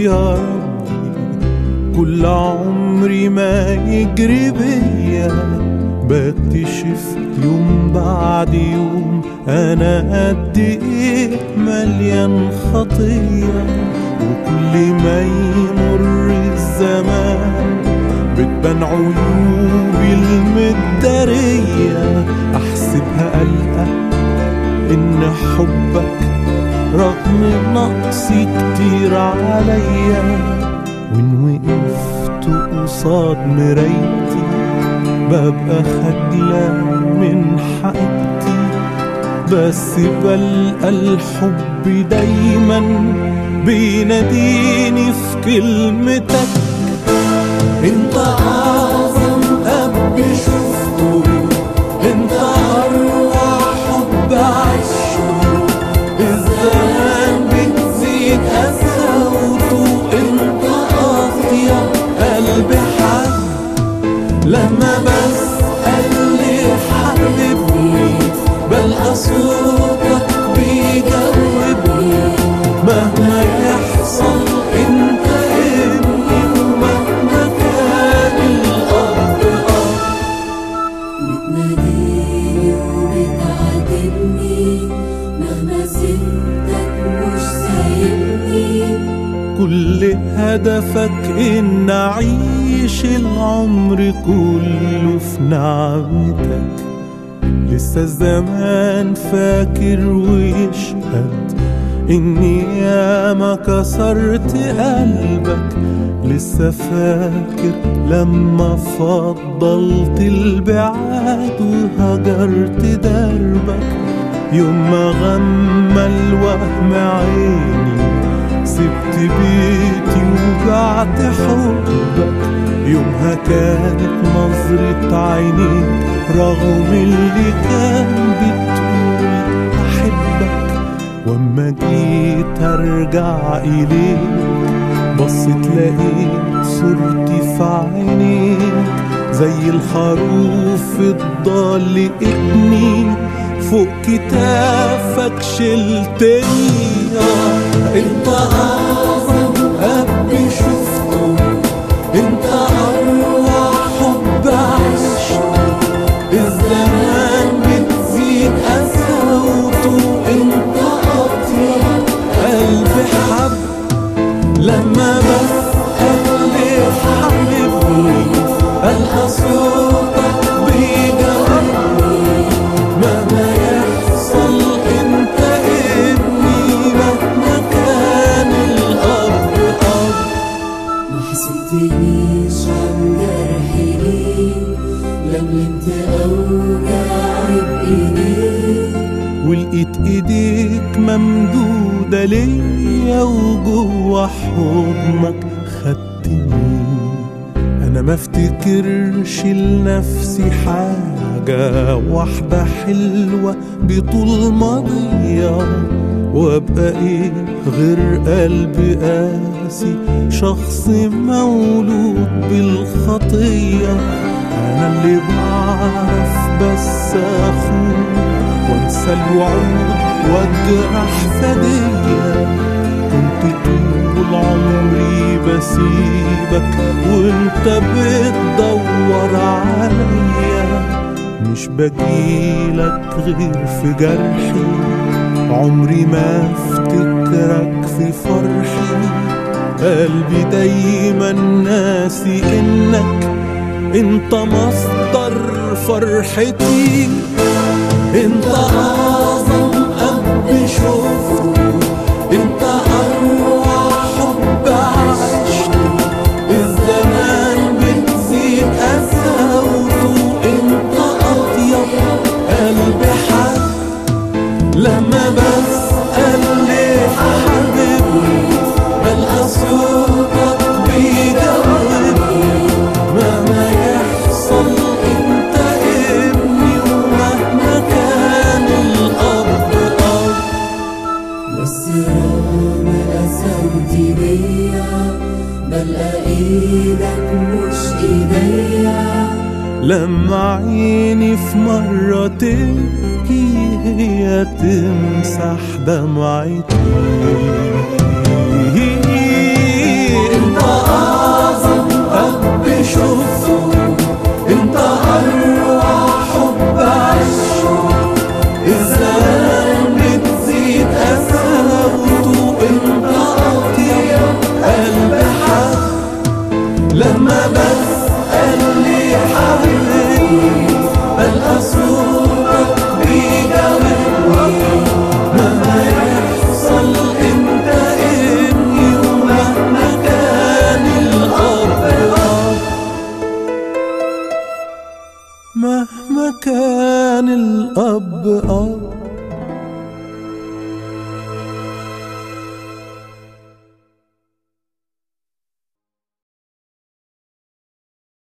يا ربي كل عمري ما يجري بيا بكتشف يوم بعد يوم انا قد ايه مليان خطيه وكل ما يمر الزمان بتبان عيوبي المداريه احسبها قلقه ان حبك رغم نقصي كتير عليا وان وقفت قصاد مرايتي ببقى خجلان من حقيقتي بس بلقى الحب دايما بيناديني في كلمتك انت اعظم اب شفته انت اروع حب عشته الزمان بتزيد قساوته انت اطيب قلب حد لما بسأل ليه حبيبني بلقى صوتك بيجاوبني مهما يحصل انت ابني ومهما كان الاب اب بتناديني وبتعاتبني مهما سبتك مش سايبني كل هدفك ان اعيش العمر كله في نعمتك لسه الزمان فاكر ويشهد اني ياما كسرت قلبك لسه فاكر لما فضلت البعاد وهجرت دربك يوم ما غمى الوهم عيني سبت بيتي وبعت حبك يومها كانت نظرة عينيك رغم اللي كان بتقول أحبك وأما جيت أرجع إليك بصيت لقيت صورتي في عينيك زي الخروف الضال لقيتني فوق كتافك شلتني آه، انت اعظم اب شفته انت اروع حب عشته الزمان بتزيد قساوته انت اطيب قلب حب لما بسأل ليه حبيبني ألقى صوتك بيجاوبني مهما يحصل انت ابني مهما كان الأب أب ما حسبتنيش عن جرحي ليه لملمت أوجاعي بإيديك ولقيت ايديك ممدودة ليا وجوه حضنك خدتني انا ما افتكرش لنفسي حاجة واحدة حلوة بطول ماضية وابقى ايه غير قلب قاسي شخص مولود بالخطية انا اللي بعرف بس اخون وانسى الوعود واجرح ثدية كنت طول عمري بسيبك وانت بتدور عليا مش بجيلك غير في جرحي عمري ما افتكرك في فرحي قلبي دايما ناسي انك انت مصدر فرحتي انت اعظم اب شفته انت اروع حب عشته الزمان بتزيد قساوته انت اطيب قلب حد لما بسأل ليه حبيبني بلقى صوتك بيجاوبني مهما يحصل انت ابني ومهما كان الاب اب بس رغم قساوتي بيا بلقى ايدك مش ايديا لما عيني في مرة تبكي هي تمسح دمعتي انت اعظم اب شفته انت اروع حب عشته ازاي بتزيد قساوته انت اطيب قلب حق لما بسأل لي حبيبي بلقى صوتك بيجاوبني مهما يحصل انت ابني ومهما كان الاب اب مهما كان الاب اب